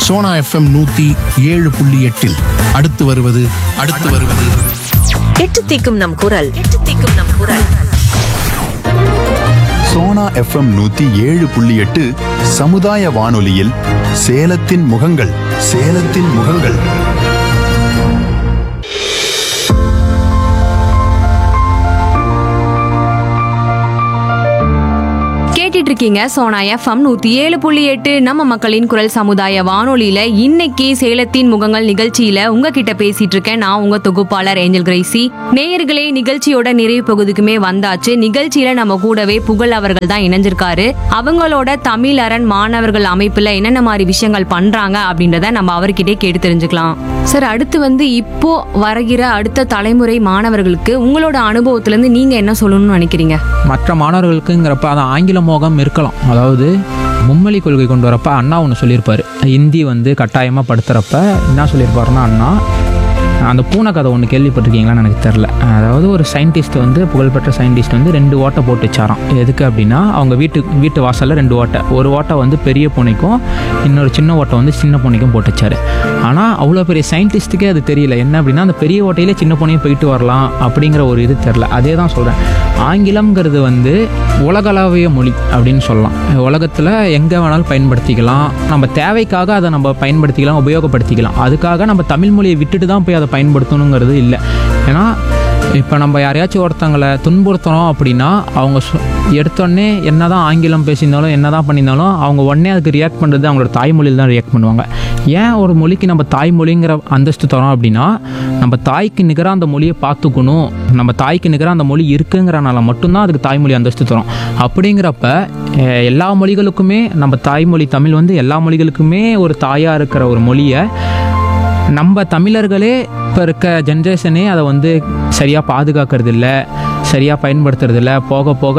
Sona FM நூத்தி ஏழு புள்ளி எட்டில் அடுத்து வருவது அடுத்து வருவது எட்டு தீக்கும் நம் குரல் எட்டு தீக்கும் நம் குரல் சோனா எஃப்எம் நூத்தி ஏழு புள்ளி எட்டு சமுதாய வானொலியில் சேலத்தின் முகங்கள் சேலத்தின் முகங்கள் கேட்டுட்டு இருக்கீங்க சோனா எஃப்எம் நூத்தி ஏழு புள்ளி எட்டு நம்ம மக்களின் குரல் சமுதாய வானொலியில இன்னைக்கு சேலத்தின் முகங்கள் நிகழ்ச்சியில உங்ககிட்ட பேசிட்டு இருக்கேன் நான் உங்க தொகுப்பாளர் ஏஞ்சல் கிரேசி நேயர்களே நிகழ்ச்சியோட நிறைவு பகுதிக்குமே வந்தாச்சு நிகழ்ச்சியில நம்ம கூடவே புகழ் அவர்கள் தான் இணைஞ்சிருக்காரு அவங்களோட தமிழ் அரண் மாணவர்கள் அமைப்புல என்னென்ன மாதிரி விஷயங்கள் பண்றாங்க அப்படின்றத நம்ம அவர்கிட்டே கேட்டு தெரிஞ்சுக்கலாம் சார் அடுத்து வந்து இப்போ வருகிற அடுத்த தலைமுறை மாணவர்களுக்கு உங்களோட அனுபவத்துல இருந்து நீங்க என்ன சொல்லணும்னு நினைக்கிறீங்க மற்ற மாணவர்களுக்குங்கிறப்ப அது ஆங்கில மோகம் இருக்கலாம் அதாவது மும்மொழி கொள்கை கொண்டு வரப்ப அண்ணா ஒன்று சொல்லியிருப்பார் ஹிந்தி வந்து கட்டாயமாக படுத்துகிறப்ப என்ன சொல்லியிருப்பாருன்னா அண்ணா அந்த பூனை கதை ஒன்று கேள்விப்பட்டிருக்கீங்களான்னு எனக்கு தெரில அதாவது ஒரு சயின்டிஸ்ட் வந்து புகழ்பெற்ற சயின்டிஸ்ட் வந்து ரெண்டு ஓட்டை போட்டு வச்சாராம் எதுக்கு அப்படின்னா அவங்க வீட்டு வீட்டு வாசலில் ரெண்டு ஓட்டை ஒரு ஓட்டை வந்து பெரிய பூனைக்கும் இன்னொரு சின்ன ஓட்டை வந்து சின்ன பூனைக்கும் போட்டு வச்சாரு ஆனால் அவ்வளோ பெரிய சயின்டிஸ்ட்டுக்கே அது தெரியல என்ன அப்படின்னா அந்த பெரிய ஓட்டையிலே சின்ன பூனையும் போயிட்டு வரலாம் அப்படிங்கிற ஒரு இது தெரில அதே தான் சொல்கிறேன் ஆங்கிலம்ங்கிறது வந்து உலகளாவிய மொழி அப்படின்னு சொல்லலாம் உலகத்தில் எங்கே வேணாலும் பயன்படுத்திக்கலாம் நம்ம தேவைக்காக அதை நம்ம பயன்படுத்திக்கலாம் உபயோகப்படுத்திக்கலாம் அதுக்காக நம்ம தமிழ் மொழியை விட்டுட்டு தான் போய் அதை பயன்படுத்தணுங்கிறது இல்லை ஏன்னா இப்போ நம்ம யாரையாச்சும் ஒருத்தங்களை துன்புறுத்துறோம் அப்படின்னா அவங்க சொ- எடுத்தோடனே என்ன தான் ஆங்கிலம் பேசியிருந்தாலும் என்ன தான் பண்ணியிருந்தாலும் அவங்க உடனே அதுக்கு ரியாக்ட் பண்ணுறது அவங்களோட தாய்மொழியில் தான் ரியாக்ட் பண்ணுவாங்க ஏன் ஒரு மொழிக்கு நம்ம தாய்மொழிங்கிற அந்தஸ்து தரோம் அப்படின்னா நம்ம தாய்க்கு நிகராக அந்த மொழியை பார்த்துக்கணும் நம்ம தாய்க்கு நிகராக அந்த மொழி இருக்குங்கிறனால மட்டும்தான் அதுக்கு தாய்மொழி அந்தஸ்து தரோம் அப்படிங்கிறப்ப அஹ், எல்லா மொழிகளுக்குமே நம்ம தாய்மொழி தமிழ் வந்து எல்லா மொழிகளுக்குமே ஒரு தாயாக இருக்கிற ஒரு மொழியை நம்ம தமிழர்களே இப்போ இருக்க ஜென்ரேஷனே அதை வந்து சரியாக பாதுகாக்கிறது இல்லை சரியாக பயன்படுத்துறது இல்லை போக போக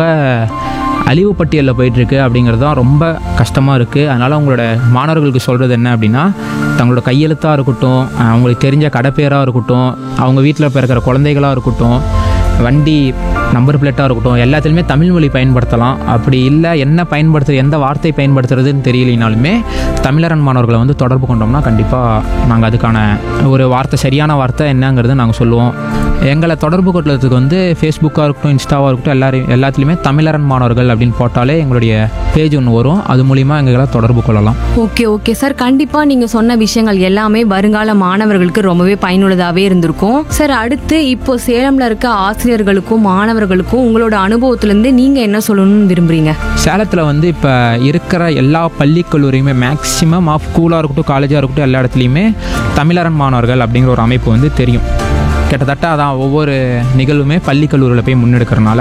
அழிவு பட்டியலில் போயிட்டுருக்கு அப்படிங்கிறது தான் ரொம்ப கஷ்டமாக இருக்குது அதனால் உங்களோட மாணவர்களுக்கு சொல்கிறது என்ன அப்படின்னா தங்களோட கையெழுத்தாக இருக்கட்டும் அஹ் அவங்களுக்கு தெரிஞ்ச கடைப்பேராக இருக்கட்டும் அவங்க வீட்டில் பிறக்கிற குழந்தைகளாக இருக்கட்டும் வண்டி நம்பர் பிளேட்டாக இருக்கட்டும் எல்லாத்துலேயுமே தமிழ் மொழி பயன்படுத்தலாம் அப்படி இல்லை என்ன பயன்படுத்துறது எந்த வார்த்தை பயன்படுத்துறதுன்னு தெரியலினாலுமே தமிழரன் மாணவர்களை வந்து தொடர்பு கொண்டோம்னா கண்டிப்பாக நாங்கள் அதுக்கான ஒரு வார்த்தை சரியான வார்த்தை என்னங்கிறத நாங்கள் சொல்லுவோம் எங்களை தொடர்பு கொள்றதுக்கு வந்து ஃபேஸ்புக்காக இருக்கட்டும் இன்ஸ்டாவாக இருக்கட்டும் எல்லாரையும் எல்லாத்துலேயுமே தமிழரன் மாணவர்கள் அப்படின்னு போட்டாலே எங்களுடைய பேஜ் ஒன்று வரும் அது மூலிமா எங்களை தொடர்பு கொள்ளலாம் ஓகே ஓகே சார் கண்டிப்பா நீங்க சொன்ன விஷயங்கள் எல்லாமே வருங்கால மாணவர்களுக்கு ரொம்பவே பயனுள்ளதாவே இருந்திருக்கும் சார் அடுத்து இப்போ சேலம்ல இருக்க ஆசிரியர்களுக்கும் மாணவர்களுக்கும் உங்களோட அனுபவத்துல இருந்து நீங்க என்ன சொல்லணும்னு விரும்புறீங்க சேலத்தில் வந்து இப்போ இருக்கிற எல்லா பள்ளி கல்லூரியுமே மேக்ஸிமம் ஆஃப் ஸ்கூலாக இருக்கட்டும் காலேஜாக இருக்கட்டும் எல்லா இடத்துலையுமே தமிழரன் மாணவர்கள் அப்படிங்கிற ஒரு அமைப்பு வந்து தெரியும் கிட்டத்தட்ட அதான் ஒவ்வொரு நிகழ்வுமே பள்ளி கல்லூரியில் போய் முன்னெடுக்கிறனால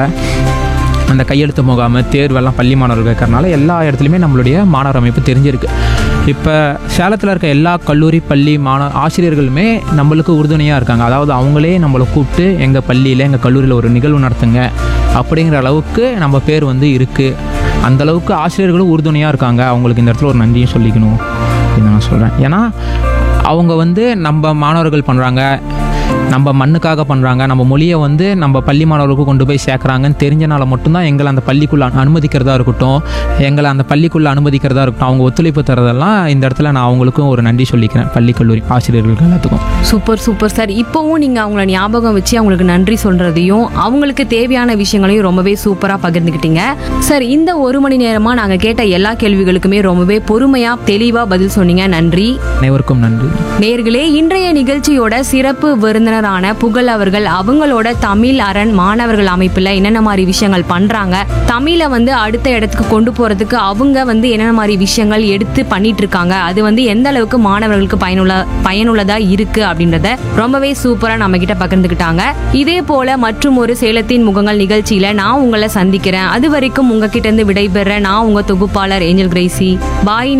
அந்த கையெழுத்து முகாம் தேர்வெல்லாம் பள்ளி மாணவர்கள் இருக்கிறனால எல்லா இடத்துலையுமே நம்மளுடைய மாணவர் அமைப்பு தெரிஞ்சிருக்கு இப்போ சேலத்தில் இருக்க எல்லா கல்லூரி பள்ளி மாணவ ஆசிரியர்களுமே நம்மளுக்கு உறுதுணையாக இருக்காங்க அதாவது அவங்களே நம்மளை கூப்பிட்டு எங்கள் பள்ளியில் எங்கள் கல்லூரியில் ஒரு நிகழ்வு நடத்துங்க அப்படிங்கிற அளவுக்கு நம்ம பேர் வந்து இருக்குது அந்த அளவுக்கு ஆசிரியர்களும் உறுதுணையாக இருக்காங்க அவங்களுக்கு இந்த இடத்துல ஒரு நன்றியும் சொல்லிக்கணும் அப்படின்னு நான் சொல்கிறேன் ஏன்னா அவங்க வந்து நம்ம மாணவர்கள் பண்ணுறாங்க நம்ம மண்ணுக்காக பண்ணுறாங்க நம்ம மொழியை வந்து நம்ம பள்ளி மாணவர்களுக்கு கொண்டு போய் சேர்க்குறாங்கன்னு தெரிஞ்சனால மட்டும்தான் எங்களை அந்த பள்ளிக்குள்ளே அனுமதிக்கிறதா இருக்கட்டும் எங்களை அந்த பள்ளிக்குள்ளே அனுமதிக்கிறதா இருக்கட்டும் அவங்க ஒத்துழைப்பு தரதெல்லாம் இந்த இடத்துல நான் அவங்களுக்கும் ஒரு நன்றி சொல்லிக்கிறேன் பள்ளி கல்லூரி ஆசிரியர்களுக்கு எல்லாத்துக்கும் சூப்பர் சூப்பர் சார் இப்போவும் நீங்க அவங்கள ஞாபகம் வச்சு அவங்களுக்கு நன்றி சொல்றதையும் அவங்களுக்கு தேவையான விஷயங்களையும் ரொம்பவே சூப்பரா பகிர்ந்துக்கிட்டீங்க சார் இந்த ஒரு மணி நேரமா நாங்க கேட்ட எல்லா கேள்விகளுக்குமே ரொம்பவே பொறுமையா தெளிவா பதில் சொன்னீங்க நன்றி அனைவருக்கும் நன்றி நேர்களே இன்றைய நிகழ்ச்சியோட சிறப்பு விருந்தினரான புகழ் அவர்கள் அவங்களோட தமிழ் அரண் மாணவர்கள் அமைப்புல என்னென்ன மாதிரி விஷயங்கள் பண்றாங்க தமிழை வந்து அடுத்த இடத்துக்கு கொண்டு போறதுக்கு அவங்க வந்து என்னென்ன மாதிரி விஷயங்கள் எடுத்து பண்ணிட்டு இருக்காங்க அது வந்து எந்த அளவுக்கு மாணவர்களுக்கு பயனுள்ள பயனுள்ளதா இருக்கு அப்படின்றத ரொம்பவே சூப்பரா நம்ம கிட்ட பகிர்ந்துக்கிட்டாங்க இதே போல மற்றும் ஒரு சேலத்தின் முகங்கள் நிகழ்ச்சியில நான் உங்களை சந்திக்கிறேன் அது வரைக்கும் உங்ககிட்ட இருந்து விடைபெற நான் உங்க தொகுப்பாளர் ஏஞ்சல் கிரேசி பாய்